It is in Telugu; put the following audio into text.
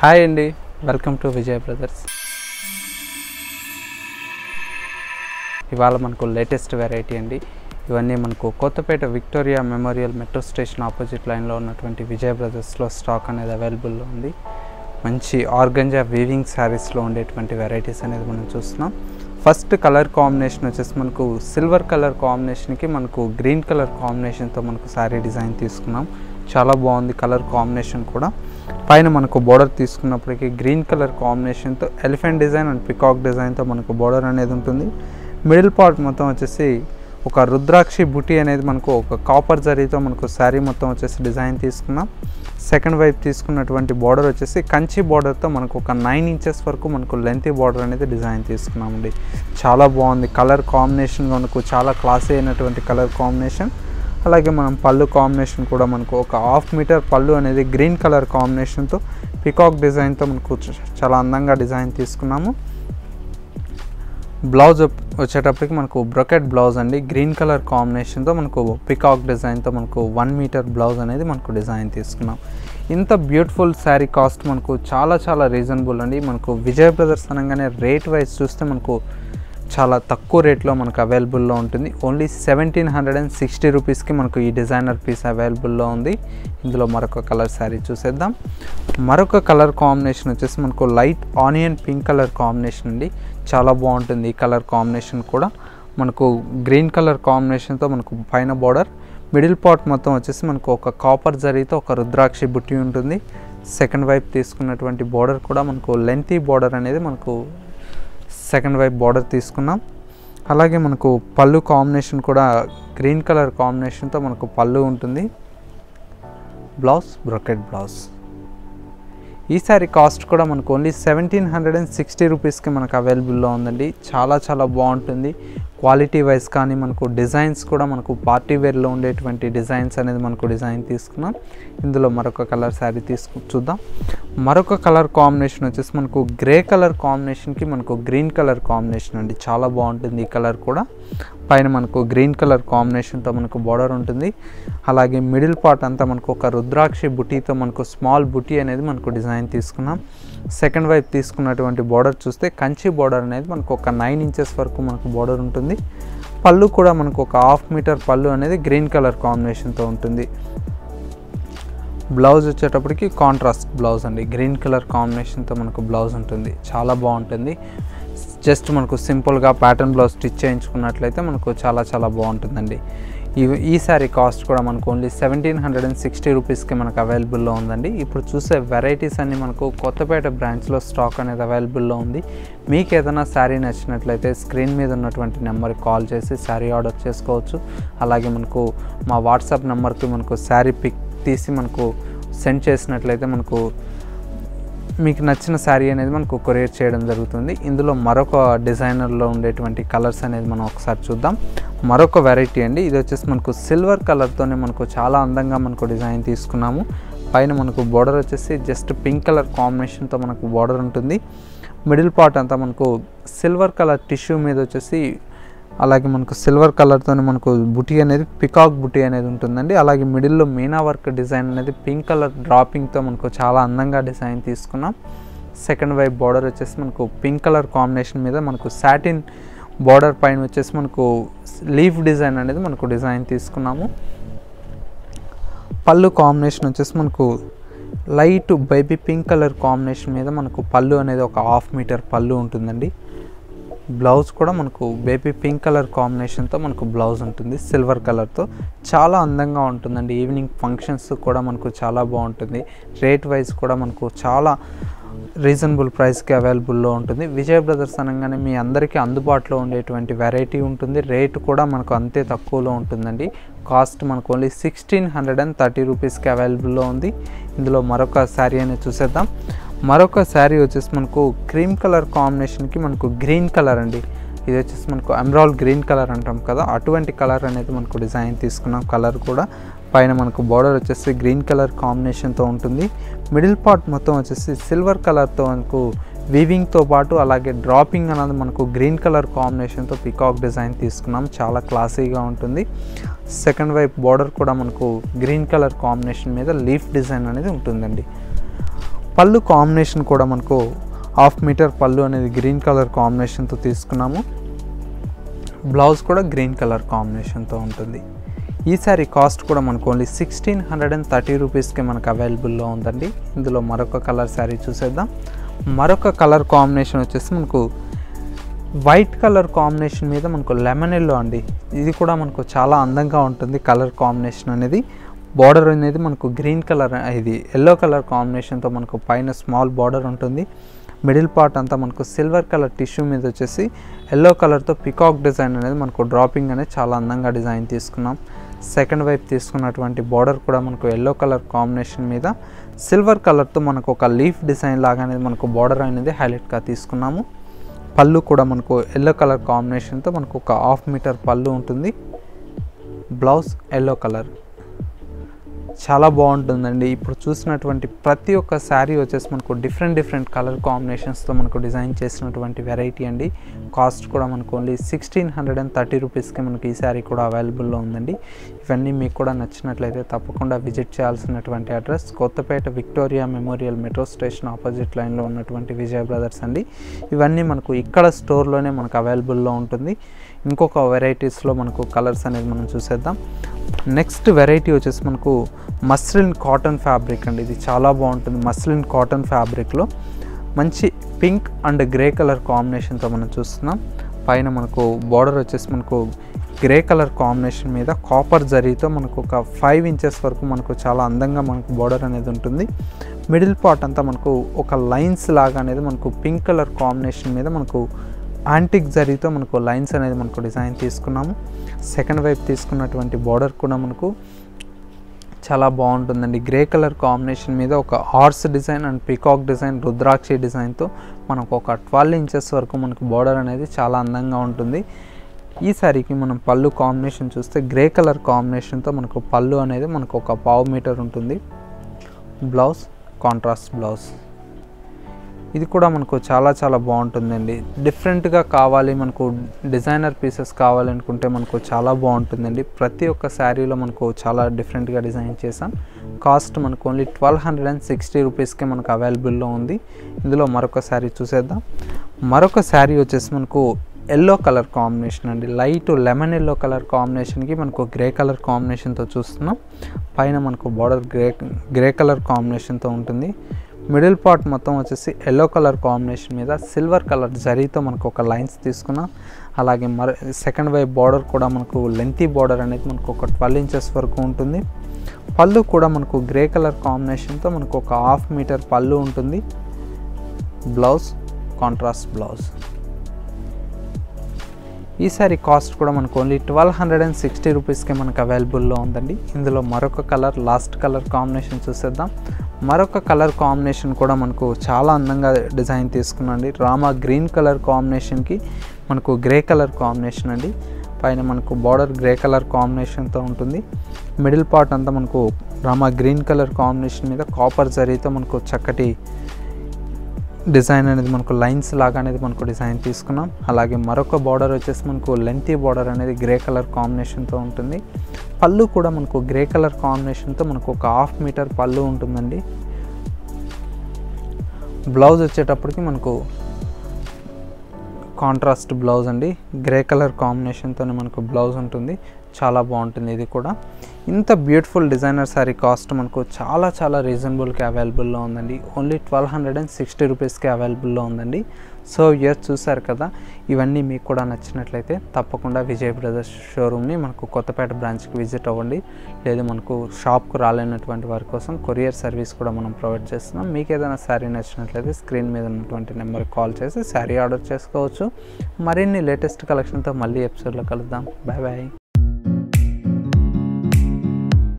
హాయ్ అండి వెల్కమ్ టు విజయ్ బ్రదర్స్ ఇవాళ మనకు లేటెస్ట్ వెరైటీ అండి ఇవన్నీ మనకు Kothapet Victoria Memorial metro station opposite లైన్లో ఉన్నటువంటి విజయ్ బ్రదర్స్లో స్టాక్ అనేది అవైలబుల్లో ఉంది మంచి ఆర్గంజా వీవింగ్ శారీస్లో ఉండేటువంటి వెరైటీస్ అనేది మనం చూస్తున్నాం ఫస్ట్ కలర్ కాంబినేషన్ వచ్చేసి మనకు సిల్వర్ కలర్ కాంబినేషన్కి మనకు గ్రీన్ కలర్ కాంబినేషన్తో మనకు శారీ డిజైన్ తీసుకున్నాం చాలా బాగుంది కలర్ కాంబినేషన్ కూడా పైన మనకు బోర్డర్ తీసుకున్నప్పటికీ గ్రీన్ కలర్ కాంబినేషన్తో ఎలిఫెంట్ డిజైన్ అండ్ పికాక్ డిజైన్తో మనకు బోర్డర్ అనేది ఉంటుంది మిడిల్ పార్ట్ మొత్తం వచ్చేసి ఒక రుద్రాక్షి బుటీ అనేది మనకు ఒక కాపర్ జరీతో మనకు శారీ మొత్తం వచ్చేసి డిజైన్ తీసుకున్నాం సెకండ్ వైపు తీసుకున్నటువంటి బార్డర్ వచ్చేసి కంచి బార్డర్తో మనకు ఒక నైన్ ఇంచెస్ వరకు మనకు లెంతీ బార్డర్ అనేది డిజైన్ తీసుకున్నామండి చాలా బాగుంది కలర్ కాంబినేషన్ మనకు చాలా క్లాసీ అయినటువంటి కలర్ కాంబినేషన్ అలాగే మనం పళ్ళు కాంబినేషన్ కూడా మనకు ఒక హాఫ్ మీటర్ పళ్ళు అనేది గ్రీన్ కలర్ కాంబినేషన్తో పికాక్ డిజైన్తో మనకు చ- చాలా అందంగా డిజైన్ తీసుకున్నాము బ్లౌజ్ వచ్చేటప్పటికి మనకు బ్రొకెట్ బ్లౌజ్ అండి గ్రీన్ కలర్ కాంబినేషన్తో మనకు పికాక్ డిజైన్తో మనకు వన్ మీటర్ బ్లౌజ్ అనేది మనకు డిజైన్ తీసుకున్నాం ఇంత బ్యూటిఫుల్ శారీ కాస్ట్ మనకు చాలా చాలా రీజనబుల్ అండి మనకు విజయ్ బ్రదర్స్ అనగానే రేట్ వైజ్ చూస్తే మనకు చాలా తక్కువ రేట్లో మనకు అవైలబుల్లో ఉంటుంది only seventeen hundred and sixty రూపీస్కి మనకు ఈ డిజైనర్ పీస్ అవైలబుల్లో ఉంది ఇందులో మరొక కలర్ శారీ చూసేద్దాం మరొక కలర్ కాంబినేషన్ వచ్చేసి మనకు light onion pink colour combination అండి చాలా బాగుంటుంది ఈ కలర్ కాంబినేషన్ కూడా మనకు గ్రీన్ కలర్ కాంబినేషన్తో మనకు పైన బార్డర్ మిడిల్ పార్ట్ మొత్తం వచ్చేసి మనకు ఒక కాపర్ జరీతో ఒక రుద్రాక్షి బుట్టి ఉంటుంది సెకండ్ వైపు తీసుకున్నటువంటి బార్డర్ కూడా మనకు లెంతీ బార్డర్ అనేది మనకు సెకండ్ వైపు బార్డర్ తీసుకున్నాం అలాగే మనకు పళ్ళు కాంబినేషన్ కూడా గ్రీన్ కలర్ కాంబినేషన్తో మనకు పళ్ళు ఉంటుంది బ్లౌజ్ బ్రొకెట్ బ్లౌజ్ ఈ సారీ కాస్ట్ కూడా మనకు only seventeen hundred and sixty రూపీస్కి మనకు అవైలబుల్లో ఉందండి చాలా చాలా బాగుంటుంది క్వాలిటీ వైజ్ కానీ మనకు డిజైన్స్ కూడా మనకు పార్టీ వేర్లో ఉండేటువంటి డిజైన్స్ అనేది మనకు డిజైన్ తీసుకున్నాం ఇందులో మరొక కలర్ శారీ తీసుకు చూద్దాం మరొక కలర్ కాంబినేషన్ వచ్చేసి మనకు గ్రే కలర్ కాంబినేషన్కి మనకు గ్రీన్ కలర్ కాంబినేషన్ అండి చాలా బాగుంటుంది ఈ కలర్ కూడా పైన మనకు గ్రీన్ కలర్ కాంబినేషన్తో మనకు బార్డర్ ఉంటుంది అలాగే మిడిల్ పార్ట్ అంతా మనకు ఒక రుద్రాక్షి బుటీతో మనకు స్మాల్ బుటీ అనేది మనకు డిజైన్ తీసుకున్నాం సెకండ్ వైపు తీసుకున్నటువంటి బార్డర్ చూస్తే కంచి బార్డర్ అనేది మనకు ఒక నైన్ ఇంచెస్ వరకు మనకు బార్డర్ ఉంటుంది పళ్ళు కూడా మనకు ఒక హాఫ్ మీటర్ పళ్ళు అనేది గ్రీన్ కలర్ కాంబినేషన్తో ఉంటుంది బ్లౌజ్ వచ్చేటప్పటికి కాంట్రాస్ట్ బ్లౌజ్ అండి గ్రీన్ కలర్ కాంబినేషన్తో మనకు బ్లౌజ్ ఉంటుంది చాలా బాగుంటుంది జస్ట్ మనకు సింపుల్గా ప్యాటర్న్ బ్లౌజ్ స్టిచ్ చేయించుకున్నట్లయితే మనకు చాలా చాలా బాగుంటుందండి ఈ ఈ సారీ కాస్ట్ కూడా మనకు only seventeen hundred and sixty రూపీస్కి మనకు అవైలబుల్లో ఉందండి ఇప్పుడు చూసే వెరైటీస్ అన్ని మనకు కొత్తపేట బ్రాంచ్లో స్టాక్ అనేది అవైలబుల్లో ఉంది మీకు ఏదైనా శారీ నచ్చినట్లయితే స్క్రీన్ మీద ఉన్నటువంటి నెంబర్కి కాల్ చేసి శారీ ఆర్డర్ చేసుకోవచ్చు అలాగే మనకు మా వాట్సాప్ నెంబర్కి మనకు శారీ పిక్ తీసి మనకు సెండ్ చేసినట్లయితే మనకు మీకు నచ్చిన శారీ అనేది మనకు కొరియర్ చేయడం జరుగుతుంది ఇందులో మరొక డిజైనర్లో ఉండేటువంటి కలర్స్ అనేది మనం ఒకసారి చూద్దాం మరొక వెరైటీ అండి ఇది వచ్చేసి మనకు సిల్వర్ కలర్తోనే మనకు చాలా అందంగా మనకు డిజైన్ తీసుకున్నాము పైన మనకు బార్డర్ వచ్చేసి జస్ట్ పింక్ కలర్ కాంబినేషన్తో మనకు బార్డర్ ఉంటుంది మిడిల్ పార్ట్ అంతా మనకు సిల్వర్ కలర్ టిష్యూ మీద వచ్చేసి అలాగే మనకు సిల్వర్ కలర్తో మనకు బుటీ అనేది పికాక్ బుటీ అనేది ఉంటుందండి అలాగే మిడిల్లో మీనా వర్క్ డిజైన్ అనేది పింక్ కలర్ డ్రాపింగ్తో మనకు చాలా అందంగా డిజైన్ తీసుకున్నాం సెకండ్ వైపు బార్డర్ వచ్చేసి మనకు పింక్ కలర్ కాంబినేషన్ మీద మనకు సాటిన్ బార్డర్ పైన వచ్చేసి మనకు లీఫ్ డిజైన్ అనేది మనకు డిజైన్ తీసుకున్నాము పళ్ళు కాంబినేషన్ వచ్చేసి మనకు light baby pink colour combination మీద మనకు పళ్ళు అనేది ఒక హాఫ్ మీటర్ పళ్ళు ఉంటుందండి బ్లౌజ్ కూడా మనకు బేబీ పింక్ కలర్ కాంబినేషన్తో మనకు బ్లౌజ్ ఉంటుంది సిల్వర్ కలర్తో చాలా అందంగా ఉంటుందండి ఈవినింగ్ ఫంక్షన్స్ కూడా మనకు చాలా బాగుంటుంది రేట్ వైజ్ కూడా మనకు చాలా రీజనబుల్ ప్రైస్కి అవైలబుల్లో ఉంటుంది విజయ్ బ్రదర్స్ అనగానే మీ అందరికీ అందుబాటులో ఉండేటువంటి వెరైటీ ఉంటుంది రేట్ కూడా మనకు అంతే తక్కువలో ఉంటుందండి కాస్ట్ మనకు only sixteen hundred and thirty రూపీస్కి అవైలబుల్లో ఉంది ఇందులో మరొక శారీ అనేది చూసేద్దాం మరొక శారీ వచ్చేసి మనకు క్రీమ్ కలర్ కాంబినేషన్కి మనకు గ్రీన్ కలర్ అండి ఇది వచ్చేసి మనకు ఎమరాల్ గ్రీన్ కలర్ అంటాం కదా అటువంటి కలర్ అనేది మనకు డిజైన్ తీసుకున్నాం కలర్ కూడా పైన మనకు బార్డర్ వచ్చేసి గ్రీన్ కలర్ కాంబినేషన్తో ఉంటుంది మిడిల్ పార్ట్ మొత్తం వచ్చేసి సిల్వర్ కలర్తో మనకు వీవింగ్తో పాటు అలాగే డ్రాపింగ్ అనేది మనకు గ్రీన్ కలర్ కాంబినేషన్తో పికాక్ డిజైన్ తీసుకున్నాం చాలా క్లాసీగా ఉంటుంది సెకండ్ వైపు బార్డర్ కూడా మనకు గ్రీన్ కలర్ కాంబినేషన్ మీద లీఫ్ డిజైన్ అనేది ఉంటుందండి పళ్ళు కాంబినేషన్ కూడా మనకు హాఫ్ మీటర్ పళ్ళు అనేది గ్రీన్ కలర్ కాంబినేషన్తో తీసుకున్నాము బ్లౌజ్ కూడా గ్రీన్ కలర్ కాంబినేషన్తో ఉంటుంది ఈ శారీ కాస్ట్ కూడా మనకు only sixteen hundred and thirty రూపీస్కి మనకు అవైలబుల్లో ఉందండి ఇందులో మరొక కలర్ శారీ చూసేద్దాం మరొక కలర్ కాంబినేషన్ వచ్చేసి మనకు వైట్ కలర్ కాంబినేషన్ మీద మనకు లెమన్ ఎల్లో అండి ఇది కూడా మనకు చాలా అందంగా ఉంటుంది కలర్ కాంబినేషన్ అనేది బార్డర్ అనేది మనకు గ్రీన్ కలర్ ఇది ఎల్లో కలర్ కాంబినేషన్తో మనకు పైన స్మాల్ బార్డర్ ఉంటుంది మిడిల్ పార్ట్ అంతా మనకు సిల్వర్ కలర్ టిష్యూ మీద వచ్చేసి ఎల్లో కలర్తో పికాక్ డిజైన్ అనేది మనకు డ్రాపింగ్ అనేది చాలా అందంగా డిజైన్ తీసుకున్నాం సెకండ్ వైపు తీసుకున్నటువంటి బార్డర్ కూడా మనకు ఎల్లో కలర్ కాంబినేషన్ మీద సిల్వర్ కలర్తో మనకు ఒక లీఫ్ డిజైన్ లాగా అనేది మనకు బార్డర్ అనేది హైలైట్గా తీసుకున్నాము పళ్ళు కూడా మనకు ఎల్లో కలర్ కాంబినేషన్తో మనకు ఒక హాఫ్ మీటర్ పళ్ళు ఉంటుంది బ్లౌజ్ ఎల్లో కలర్ చాలా బాగుంటుందండి ఇప్పుడు చూసినటువంటి ప్రతి ఒక్క శారీ వచ్చేసి మనకు డిఫరెంట్ డిఫరెంట్ కలర్ కాంబినేషన్స్తో మనకు డిజైన్ చేసినటువంటి వెరైటీ అండి కాస్ట్ కూడా మనకు only sixteen hundred and thirty రూపీస్కి మనకి ఈ శారీ కూడా అవైలబుల్లో ఉందండి ఇవన్నీ మీకు కూడా నచ్చినట్లయితే తప్పకుండా విజిట్ చేయాల్సినటువంటి address Kothapet Victoria Memorial metro station opposite లైన్లో ఉన్నటువంటి విజయ్ బ్రదర్స్ అండి ఇవన్నీ మనకు ఇక్కడ స్టోర్లోనే మనకు అవైలబుల్లో ఉంటుంది ఇంకొక వెరైటీస్లో మనకు కలర్స్ అనేది మనం చూసేద్దాం నెక్స్ట్ వెరైటీ వచ్చేసి మనకు మస్లిన్ కాటన్ ఫ్యాబ్రిక్ అండి ఇది చాలా బాగుంటుంది మస్లిన్ కాటన్ ఫ్యాబ్రిక్లో మంచి పింక్ అండ్ గ్రే కలర్ కాంబినేషన్తో మనం చూస్తున్నాం పైన మనకు బార్డర్ వచ్చేసి మనకు గ్రే కలర్ కాంబినేషన్ మీద కాపర్ జరీతో మనకు ఒక ఫైవ్ ఇంచెస్ వరకు మనకు చాలా అందంగా మనకు బార్డర్ అనేది ఉంటుంది మిడిల్ పార్ట్ అంతా మనకు ఒక లైన్స్ లాగా అనేది మనకు పింక్ కలర్ కాంబినేషన్ మీద మనకు యాంటిక్ జరీతో మనకు లైన్స్ అనేది మనకు డిజైన్ తీసుకున్నాము సెకండ్ వైపు తీసుకున్నటువంటి బార్డర్ కూడా మనకు చాలా బాగుంటుందండి గ్రే కలర్ కాంబినేషన్ మీద ఒక horse design and peacock design రుద్రాక్షి డిజైన్తో మనకు ఒక ట్వెల్వ్ ఇంచెస్ వరకు మనకు బార్డర్ అనేది చాలా అందంగా ఉంటుంది ఈ సారీకి మనం పళ్ళు కాంబినేషన్ చూస్తే గ్రే కలర్ కాంబినేషన్తో మనకు పళ్ళు అనేది మనకు ఒక పావు మీటర్ ఉంటుంది బ్లౌజ్ కాంట్రాస్ట్ బ్లౌజ్ ఇది కూడా మనకు చాలా చాలా బాగుంటుందండి డిఫరెంట్గా కావాలి మనకు డిజైనర్ పీసెస్ కావాలనుకుంటే మనకు చాలా బాగుంటుందండి ప్రతి ఒక్క శారీలో మనకు చాలా డిఫరెంట్గా డిజైన్ చేసాం కాస్ట్ మనకు only twelve hundred and sixty రూపీస్కే మనకు అవైలబుల్లో ఉంది ఇందులో మరొక శారీ చూసేద్దాం మరొక శారీ వచ్చేసి మనకు ఎల్లో కలర్ కాంబినేషన్ అండి లైట్ లెమన్ ఎల్లో కలర్ కాంబినేషన్కి మనకు గ్రే కలర్ కాంబినేషన్తో చూస్తున్నాం పైన మనకు బార్డర్ గ్రే గ్రే కలర్ కాంబినేషన్తో ఉంటుంది మిడిల్ పార్ట్ మొత్తం వచ్చేసి ఎల్లో కలర్ కాంబినేషన్ మీద సిల్వర్ కలర్ జరీతో మనకు ఒక లైన్స్ తీసుకున్నాం అలాగే మర సెకండ్ వైపు బార్డర్ కూడా మనకు లెంతీ బార్డర్ అనేది మనకు ఒక ట్వెల్వ్ ఇంచెస్ వరకు ఉంటుంది పళ్ళు కూడా మనకు గ్రే కలర్ కాంబినేషన్తో మనకు ఒక హాఫ్ మీటర్ పళ్ళు ఉంటుంది బ్లౌజ్ కాంట్రాస్ట్ బ్లౌజ్ ఈ సారీ కాస్ట్ కూడా మనకు only twelve hundred and sixty రూపీస్కే మనకు అవైలబుల్లో ఉందండి ఇందులో మరొక కలర్ లాస్ట్ కలర్ కాంబినేషన్ చూసేద్దాం మరొక కలర్ కాంబినేషన్ కూడా మనకు చాలా అందంగా డిజైన్ తీసుకున్నాండి రామా గ్రీన్ కలర్ కాంబినేషన్కి మనకు గ్రే కలర్ కాంబినేషన్ అండి పైన మనకు బార్డర్ గ్రే కలర్ కాంబినేషన్తో ఉంటుంది మిడిల్ పార్ట్ అంతా మనకు రామా గ్రీన్ కలర్ కాంబినేషన్ మీద కాపర్ జరీతో మనకు చక్కటి డిజైన్ అనేది మనకు లైన్స్ లాగా అనేది మనకు డిజైన్ తీసుకున్నాం అలాగే మరొక బార్డర్ వచ్చేసి మనకు లెంతీ బార్డర్ అనేది గ్రే కలర్ కాంబినేషన్తో ఉంటుంది పళ్ళు కూడా మనకు గ్రే కలర్ కాంబినేషన్తో మనకు ఒక హాఫ్ మీటర్ పళ్ళు ఉంటుందండి బ్లౌజ్ వచ్చేటప్పటికి మనకు కాంట్రాస్ట్ బ్లౌజ్ అండి గ్రే కలర్ కాంబినేషన్తోనే మనకు బ్లౌజ్ ఉంటుంది చాలా బాగుంటుంది ఇది కూడా ఇంత బ్యూటిఫుల్ డిజైనర్ శారీ కాస్ట్ మనకు చాలా చాలా రీజనబుల్కి అవైలబుల్లో ఉందండి only twelve hundred and sixty రూపీస్కి అవైలబుల్లో ఉందండి సో ఇయర్ చూసారు కదా ఇవన్నీ మీకు కూడా నచ్చినట్లయితే తప్పకుండా విజయ్ బ్రదర్స్ షోరూమ్ని మనకు కొత్తపేట బ్రాంచ్కి విజిట్ అవ్వండి లేదా మనకు షాప్కు రాలేనటువంటి వారి కోసం కొరియర్ సర్వీస్ కూడా మనం ప్రొవైడ్ చేస్తున్నాం మీకు ఏదైనా శారీ నచ్చినట్లయితే స్క్రీన్ మీద ఉన్నటువంటి నెంబర్కి కాల్ చేసి శారీ ఆర్డర్ చేసుకోవచ్చు మరిన్ని లేటెస్ట్ కలెక్షన్తో మళ్ళీ ఎపిసోడ్లో కలుద్దాం బాయ్ బాయ్